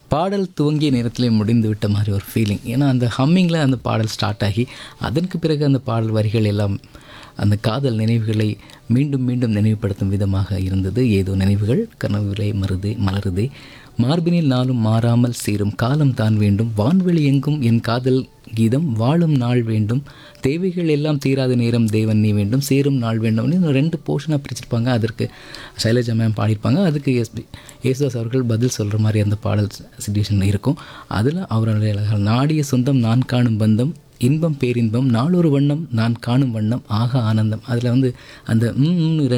பாடல் துவங்கிய நேரத்திலே முடிந்து விட்ட மாதிரி ஒரு ஃபீலிங் ஏன்னா அந்த ஹம்மிங்கில் அந்த பாடல் ஸ்டார்ட் ஆகி அதற்கு பிறகு அந்த பாடல் வரிகள் எல்லாம் அந்த காதல் நினைவுகளை மீண்டும் மீண்டும் நினைவுபடுத்தும் விதமாக இருந்தது ஏதோ நினைவுகள் கனவுகளை மருதே மலருதே மார்பினில் நாளும் மாறாமல் சேரும் காலம் தான் வேண்டும் வான்வெளி எங்கும் என் காதல் கீதம் வாழும் நாள் வேண்டும் தேவைகள் எல்லாம் தீராத நேரம் தேவன் நீ வேண்டும் சேரும் நாள் வேண்டும் இன்னும் ரெண்டு போர்ஷனாக பிரிச்சிருப்பாங்க அதற்கு சைலஜா மேம் பாடியிருப்பாங்க அதுக்கு எஸ்பி யேசுதாஸ் அவர்கள் பதில் சொல்கிற மாதிரி அந்த பாடல் சுச்சுவேஷன் இருக்கும் அதில் அவருடைய நாடிய சொந்தம் நான் காணும் பந்தம் இன்பம் பேரின்பம் நாளொரு வண்ணம் நான் காணும் வண்ணம் ஆக ஆனந்தம் அதில் வந்து அந்த ம் ம்னு